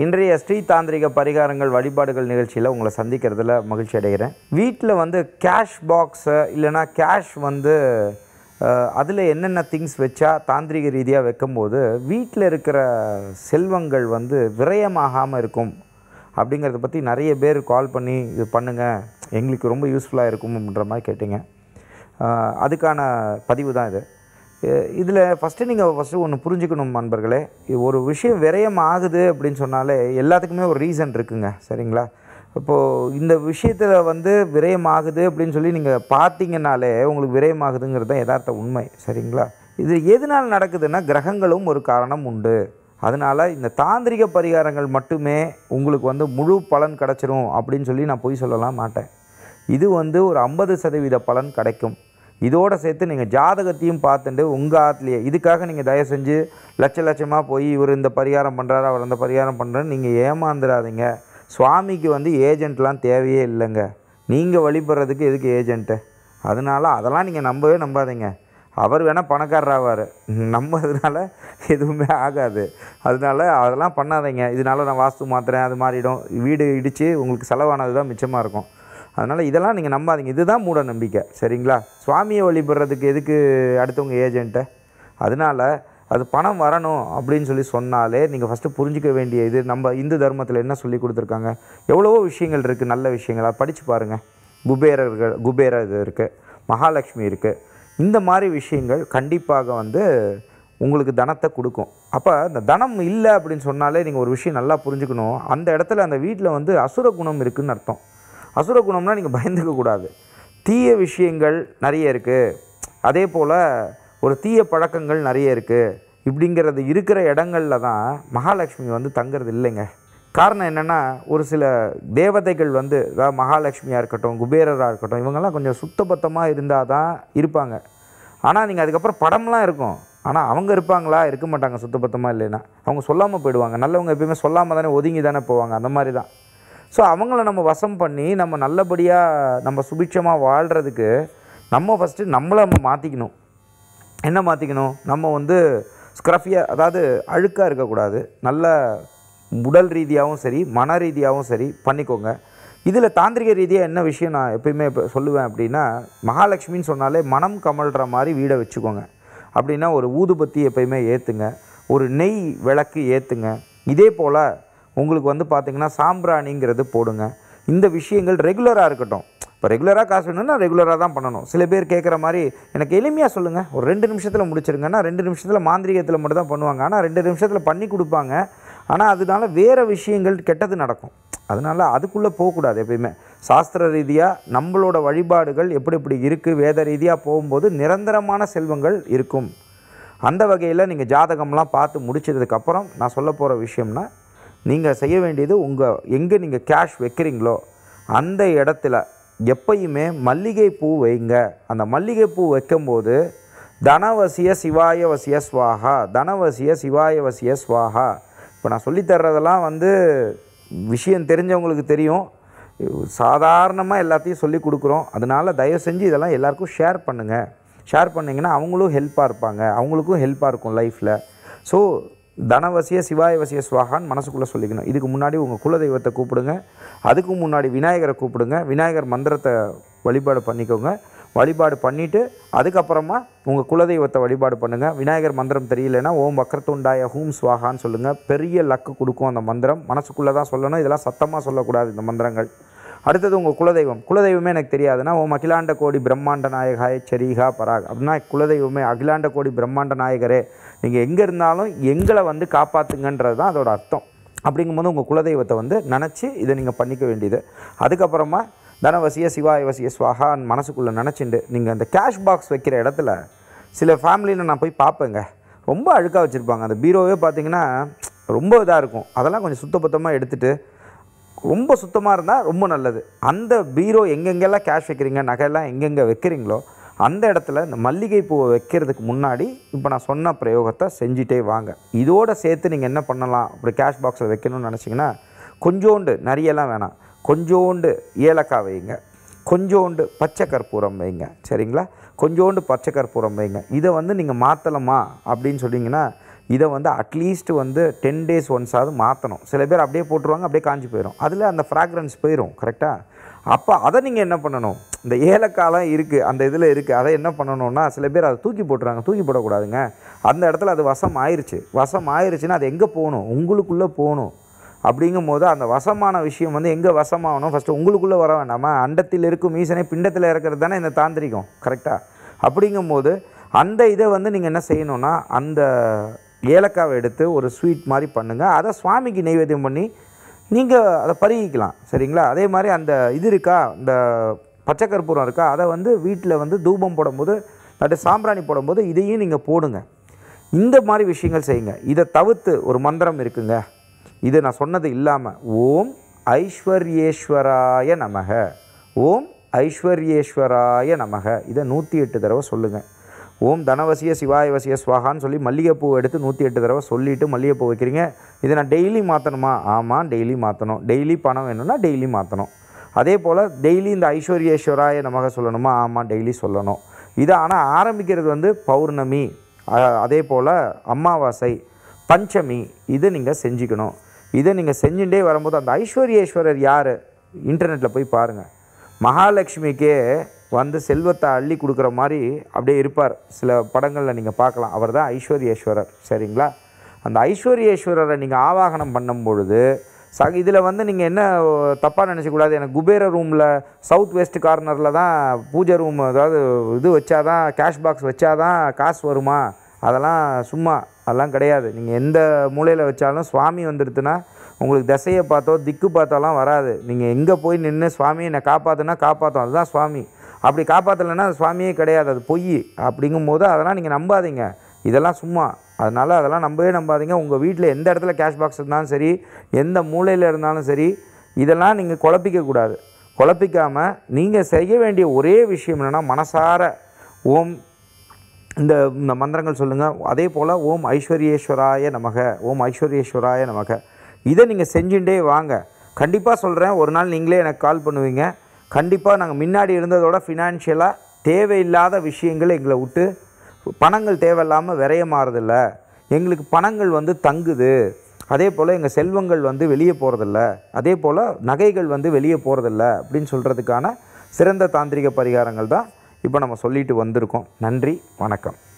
இன்றைய ஸ்ரீ தாந்திரிக பரிகாரங்கள் வழிபாடுகள் நிகழ்ச்சியில் உங்களை சந்திக்கிறதுல மகிழ்ச்சி அடைகிறேன் வீட்டில் வந்து கேஷ் பாக்ஸை இல்லைன்னா கேஷ் வந்து அதில் என்னென்ன திங்ஸ் வச்சா தாந்திரிக ரீதியாக வைக்கும்போது வீட்டில் இருக்கிற செல்வங்கள் வந்து விரயமாகாமல் இருக்கும் அப்படிங்கிறத பற்றி நிறைய பேர் கால் பண்ணி இது பண்ணுங்கள் எங்களுக்கு ரொம்ப யூஸ்ஃபுல்லாக இருக்கும்ன்ற மாதிரி கேட்டிங்க அஹ், அதுக்கான பதிவு தான் இது இதில் ஃபஸ்ட்டு நீங்கள் ஃபஸ்ட்டு ஒன்று புரிஞ்சுக்கணும் நண்பர்களே இது ஒரு விஷயம் விரயம் ஆகுது அப்படின்னு சொன்னாலே எல்லாத்துக்குமே ஒரு ரீசன் இருக்குங்க சரிங்களா இப்போது இந்த விஷயத்தில் வந்து விரயம் ஆகுது அப்படின்னு சொல்லி நீங்கள் பார்த்தீங்கன்னாலே உங்களுக்கு விரயம் ஆகுதுங்கிறது தான் யதார்த்த உண்மை சரிங்களா இது எதனால் நடக்குதுன்னா கிரகங்களும் ஒரு காரணம் உண்டு அதனால் இந்த தாந்திரிக பரிகாரங்கள் மட்டுமே உங்களுக்கு வந்து முழு பலன் கிடச்சிரும் அப்படின்னு சொல்லி நான் பொய் சொல்லலாம் மாட்டேன் இது வந்து ஒரு ஐம்பது சதவீத பலன் கிடைக்கும் இதோடு சேர்த்து நீங்கள் ஜாதகத்தையும் பார்த்துட்டு உங்கள் ஆத்துலேயே இதுக்காக நீங்கள் தயவு செஞ்சு லட்ச லட்சமாக போய் இவர் இந்த பரிகாரம் பண்ணுறாரு அவர் இந்த பரிகாரம் பண்ணுறாரு நீங்கள் ஏமாந்துடாதீங்க சுவாமிக்கு வந்து ஏஜென்ட்லாம் தேவையே இல்லைங்க நீங்கள் வழிபடுறதுக்கு எதுக்கு ஏஜென்ட்டு அதனால் அதெல்லாம் நீங்கள் நம்பவே நம்பாதீங்க அவர் வேணால் பணக்காரராவார் நம்பதுனால எதுவுமே ஆகாது அதனால அதெல்லாம் பண்ணாதீங்க இதனால நான் வாஸ்து மாத்துறேன் அது மாறிடும் வீடு இடித்து உங்களுக்கு செலவானது தான் மிச்சமாக இருக்கும் அதனால் இதெல்லாம் நீங்கள் நம்பாதீங்க இதுதான் மூட நம்பிக்கை சரிங்களா சுவாமியை வழிபடுறதுக்கு எதுக்கு அடுத்தவங்க ஏஜென்ட்டை அதனால் அது பணம் வரணும் அப்படின்னு சொல்லி சொன்னாலே நீங்கள் ஃபஸ்ட்டு புரிஞ்சிக்க வேண்டிய இது நம்ம இந்து தர்மத்தில் என்ன சொல்லி கொடுத்துருக்காங்க எவ்வளவோ விஷயங்கள் இருக்குது நல்ல விஷயங்கள் அதை படித்து பாருங்கள் குபேரர்கள் குபேர இது இருக்குது மகாலட்சுமி இருக்குது இந்த மாதிரி விஷயங்கள் கண்டிப்பாக வந்து உங்களுக்கு தனத்தை கொடுக்கும் அப்போ இந்த தனம் இல்லை அப்படின்னு சொன்னாலே நீங்கள் ஒரு விஷயம் நல்லா புரிஞ்சுக்கணும் அந்த இடத்துல அந்த வீட்டில் வந்து அசுர குணம் இருக்குன்னு அர்த்தம் அசுர குணம்னா நீங்கள் பயந்துக்க கூடாது தீய விஷயங்கள் நிறைய இருக்குது அதே போல் ஒரு தீய பழக்கங்கள் நிறைய இருக்குது இப்படிங்கிறது இருக்கிற இடங்கள்ல தான் மகாலட்சுமி வந்து தங்குறது இல்லைங்க காரணம் என்னென்னா ஒரு சில தேவதைகள் வந்து அதாவது மகாலட்சுமியாக இருக்கட்டும் குபேரராக இருக்கட்டும் இவங்கெல்லாம் கொஞ்சம் சுத்தபத்தமாக இருந்தால் தான் இருப்பாங்க ஆனால் நீங்கள் அதுக்கப்புறம் படம்லாம் இருக்கும் ஆனால் அவங்க இருப்பாங்களா இருக்க மாட்டாங்க சுத்தபத்தமாக இல்லைன்னா அவங்க சொல்லாமல் போயிடுவாங்க நல்லவங்க எப்பயுமே சொல்லாமல் தானே ஒதுங்கி தானே போவாங்க அந்த மாதிரி தான் ஸோ அவங்கள நம்ம வசம் பண்ணி நம்ம நல்லபடியாக நம்ம சுபிட்சமாக வாழ்கிறதுக்கு நம்ம ஃபஸ்ட்டு நம்மளை நம்ம மாற்றிக்கணும் என்ன மாற்றிக்கணும் நம்ம வந்து ஸ்க்ரஃபியாக அதாவது அழுக்காக இருக்கக்கூடாது நல்ல உடல் ரீதியாகவும் சரி மன ரீதியாகவும் சரி பண்ணிக்கோங்க இதில் தாந்திரிக ரீதியாக என்ன விஷயம் நான் எப்பயுமே இப்போ சொல்லுவேன் அப்படின்னா மகாலட்சுமின்னு சொன்னாலே மனம் கமழ்கிற மாதிரி வீடை வச்சுக்கோங்க அப்படின்னா ஒரு ஊதுபத்தி எப்பயுமே ஏற்றுங்க ஒரு நெய் விளக்கு ஏற்றுங்க இதே போல் உங்களுக்கு வந்து பார்த்திங்கன்னா சாம்பிராணிங்கிறது போடுங்க இந்த விஷயங்கள் ரெகுலராக இருக்கட்டும் இப்போ ரெகுலராக காசு வேணும்னா ரெகுலராக தான் பண்ணணும் சில பேர் கேட்குற மாதிரி எனக்கு எளிமையாக சொல்லுங்கள் ஒரு ரெண்டு நிமிஷத்தில் முடிச்சிருங்கன்னா ரெண்டு நிமிஷத்தில் மாந்திரிகத்தில் மட்டும் தான் பண்ணுவாங்க ஆனால் ரெண்டு நிமிஷத்தில் பண்ணி கொடுப்பாங்க ஆனால் அதனால வேறு விஷயங்கள் கெட்டது நடக்கும் அதனால் அதுக்குள்ளே போகக்கூடாது எப்பயுமே சாஸ்திர ரீதியாக நம்மளோட வழிபாடுகள் எப்படி எப்படி இருக்குது வேத ரீதியாக போகும்போது நிரந்தரமான செல்வங்கள் இருக்கும் அந்த வகையில் நீங்கள் ஜாதகம்லாம் பார்த்து முடிச்சதுக்கப்புறம் நான் சொல்ல போகிற விஷயம்னா நீங்கள் செய்ய வேண்டியது உங்கள் எங்கே நீங்கள் கேஷ் வைக்கிறீங்களோ அந்த இடத்துல எப்பயுமே மல்லிகை பூ வைங்க அந்த மல்லிகை பூ வைக்கும்போது தனவசிய சிவாய வசிய ஸ்வாஹா தனவசிய சிவாய வசிய ஸ்வாஹா இப்போ நான் சொல்லித்தர்றதெல்லாம் வந்து விஷயம் தெரிஞ்சவங்களுக்கு தெரியும் சாதாரணமாக எல்லாத்தையும் சொல்லி கொடுக்குறோம் அதனால் தயவு செஞ்சு இதெல்லாம் எல்லாருக்கும் ஷேர் பண்ணுங்கள் ஷேர் பண்ணிங்கன்னா அவங்களும் ஹெல்ப்பாக இருப்பாங்க அவங்களுக்கும் ஹெல்ப்பாக இருக்கும் லைஃப்பில் ஸோ தனவசிய சிவாய வசிய ஸ்வாகான்னு மனசுக்குள்ளே சொல்லிக்கணும் இதுக்கு முன்னாடி உங்கள் குலதெய்வத்தை கூப்பிடுங்க அதுக்கு முன்னாடி விநாயகரை கூப்பிடுங்க விநாயகர் மந்திரத்தை வழிபாடு பண்ணிக்கோங்க வழிபாடு பண்ணிவிட்டு அதுக்கப்புறமா உங்கள் குலதெய்வத்தை வழிபாடு பண்ணுங்கள் விநாயகர் மந்திரம் தெரியலனா ஓம் வக்ரத்துண்டாய ஹூம் ஸ்வாகான்னு சொல்லுங்கள் பெரிய லக்கு கொடுக்கும் அந்த மந்திரம் மனசுக்குள்ளே தான் சொல்லணும் இதெல்லாம் சத்தமாக சொல்லக்கூடாது இந்த மந்திரங்கள் அடுத்தது உங்கள் குலதெய்வம் குலதெய்வமே எனக்கு தெரியாதுன்னா ஓம் அகிலாண்ட கோடி பிரம்மாண்ட நாயகாய சரிகா பராக் அப்படின்னா குலதெய்வமே அகிலாண்ட கோடி பிரம்மாண்ட நாயகரே நீங்கள் எங்கே இருந்தாலும் எங்களை வந்து காப்பாற்றுங்கன்றது தான் அதோட அர்த்தம் அப்படிங்கும்போது உங்கள் குலதெய்வத்தை வந்து நினச்சி இதை நீங்கள் பண்ணிக்க வேண்டியது அதுக்கப்புறமா தனவசிய சிவாய வசிய ஸ்வாகான்னு மனசுக்குள்ளே நினச்சிண்டு நீங்கள் அந்த கேஷ் பாக்ஸ் வைக்கிற இடத்துல சில ஃபேமிலியில் நான் போய் பார்ப்பேங்க ரொம்ப அழுக்காக வச்சுருப்பாங்க அந்த பீரோவே பார்த்தீங்கன்னா ரொம்ப இதாக இருக்கும் அதெல்லாம் கொஞ்சம் சுத்தபத்தமாக எடுத்துகிட்டு ரொம்ப சுத்தமாக இருந்தால் ரொம்ப நல்லது அந்த பீரோ எங்கெங்கெல்லாம் கேஷ் வைக்கிறீங்க நகையெல்லாம் எங்கெங்கே வைக்கிறீங்களோ அந்த இடத்துல இந்த மல்லிகை பூவை வைக்கிறதுக்கு முன்னாடி இப்போ நான் சொன்ன பிரயோகத்தை செஞ்சுட்டே வாங்க இதோட சேர்த்து நீங்கள் என்ன பண்ணலாம் அப்படி கேஷ் பாக்ஸில் வைக்கணும்னு நினச்சிங்கன்னா கொஞ்சோண்டு நிறையெல்லாம் வேணாம் கொஞ்சோண்டு ஏலக்காய் வைங்க கொஞ்சோண்டு பச்சை கற்பூரம் வைங்க சரிங்களா கொஞ்சோண்டு பச்சை கற்பூரம் வைங்க இதை வந்து நீங்கள் மாற்றலாமா அப்படின்னு சொன்னீங்கன்னா இதை வந்து அட்லீஸ்ட் வந்து டென் டேஸ் ஒன்ஸாவது மாற்றணும் சில பேர் அப்படியே போட்டுருவாங்க அப்படியே காஞ்சி போயிடும் அதில் அந்த ஃப்ராக்ரன்ஸ் போயிடும் கரெக்டாக அப்போ அதை நீங்கள் என்ன பண்ணணும் இந்த ஏலக்காலாம் இருக்குது அந்த இதில் இருக்குது அதை என்ன பண்ணணும்னா சில பேர் அதை தூக்கி போட்டுறாங்க தூக்கி போடக்கூடாதுங்க அந்த இடத்துல அது வசம் ஆயிருச்சு வசம் ஆயிருச்சுன்னா அது எங்கே போகணும் உங்களுக்குள்ளே போகணும் அப்படிங்கும் போது அந்த வசமான விஷயம் வந்து எங்கே வசமாகணும் ஃபஸ்ட்டு உங்களுக்குள்ளே வர வேண்டாமா அண்டத்தில் இருக்கும் ஈசனை பிண்டத்தில் இறக்கிறது தானே இந்த தாந்திரிகம் கரெக்டாக அப்படிங்கும்போது அந்த இதை வந்து நீங்கள் என்ன செய்யணும்னா அந்த ஏலக்காவை எடுத்து ஒரு ஸ்வீட் மாதிரி பண்ணுங்கள் அதை சுவாமிக்கு நைவேத்தியம் பண்ணி நீங்கள் அதை பருகிக்கலாம் சரிங்களா அதே மாதிரி அந்த இது இருக்கா இந்த பச்சை கற்பூரம் இருக்கா அதை வந்து வீட்டில் வந்து தூபம் போடும்போது அது சாம்பிராணி போடும்போது இதையும் நீங்கள் போடுங்க இந்த மாதிரி விஷயங்கள் செய்யுங்க இதை தவிர்த்து ஒரு மந்திரம் இருக்குங்க இது நான் சொன்னது இல்லாமல் ஓம் ஐஸ்வர்யேஸ்வராய நமக ஓம் ஐஸ்வர்யேஸ்வராய நமக இதை நூற்றி எட்டு தடவை சொல்லுங்கள் ஓம் தனவசிய சிவாய வசிய ஸ்வாகான்னு சொல்லி மல்லிகைப்பூ எடுத்து நூற்றி எட்டு தடவை சொல்லிவிட்டு மல்லிகைப்பூ வைக்கிறீங்க இதை நான் டெய்லி மாற்றணுமா ஆமாம் டெய்லி மாற்றணும் டெய்லி பணம் வேணும்னா டெய்லி மாற்றணும் அதே போல் டெய்லி இந்த ஐஸ்வர்யேஸ்வராய நமக சொல்லணுமா ஆமாம் டெய்லி சொல்லணும் இதை ஆனால் ஆரம்பிக்கிறது வந்து பௌர்ணமி அ- அதே போல் அமாவாசை பஞ்சமி இதை நீங்கள் செஞ்சுக்கணும் இதை நீங்கள் செஞ்சுட்டே வரும்போது அந்த ஐஸ்வர்யேஸ்வரர் யார் இன்டர்நெட்டில் போய் பாருங்கள் மகாலட்சுமிக்கே வந்து செல்வத்தை அள்ளி கொடுக்குற மாதிரி அப்படியே இருப்பார் சில படங்களில் நீங்கள் பார்க்கலாம் அவர் தான் ஐஸ்வர்யேஸ்வரர் சரிங்களா அந்த ஐஸ்வர்யேஸ்வரரை நீங்கள் ஆவாகனம் பண்ணும் பொழுது ச இதில் வந்து நீங்கள் என்ன தப்பாக நினச்சக்கூடாது எனக்கு குபேர ரூமில் சவுத் வெஸ்ட் கார்னரில் தான் பூஜை ரூம் அதாவது இது வச்சாதான் கேஷ் பாக்ஸ் வச்சாதான் காசு வருமா அதெல்லாம் சும்மா அதெல்லாம் கிடையாது நீங்கள் எந்த மூலையில் வச்சாலும் சுவாமி வந்துடுதுன்னா உங்களுக்கு திசையை பார்த்தோ திக்கு பார்த்தாலாம் வராது நீங்கள் எங்கே போய் நின்று சுவாமி என்னை காப்பாற்றுனா காப்பாற்றும் அதுதான் சுவாமி அப்படி காப்பாற்றலைன்னா அது சுவாமியே கிடையாது அது பொய் அப்படிங்கும்போது அதெல்லாம் நீங்கள் நம்பாதீங்க இதெல்லாம் சும்மா அதனால் அதெல்லாம் நம்பவே நம்பாதீங்க உங்கள் வீட்டில் எந்த இடத்துல கேஷ் பாக்ஸ் இருந்தாலும் சரி எந்த மூலையில் இருந்தாலும் சரி இதெல்லாம் நீங்கள் குழப்பிக்கக்கூடாது குழப்பிக்காமல் நீங்கள் செய்ய வேண்டிய ஒரே விஷயம் என்னென்னா மனசார ஓம் இந்த இந்த மந்திரங்கள் சொல்லுங்கள் அதே போல் ஓம் ஐஸ்வர்யேஸ்வராய நமக ஓம் ஐஸ்வர்யேஸ்வராய நமக இதை நீங்கள் செஞ்சுட்டே வாங்க கண்டிப்பாக சொல்கிறேன் ஒரு நாள் நீங்களே எனக்கு கால் பண்ணுவீங்க கண்டிப்பாக நாங்கள் முன்னாடி இருந்ததோட ஃபினான்ஷியலாக தேவையில்லாத விஷயங்கள் எங்களை விட்டு பணங்கள் தேவையில்லாமல் விரயமாறதில்ல எங்களுக்கு பணங்கள் வந்து தங்குது அதே போல் எங்கள் செல்வங்கள் வந்து வெளியே போகிறதில்ல அதே போல் நகைகள் வந்து வெளியே போகிறதில்ல அப்படின்னு சொல்கிறதுக்கான சிறந்த தாந்திரிக பரிகாரங்கள் தான் இப்போ நம்ம சொல்லிட்டு வந்திருக்கோம் நன்றி வணக்கம்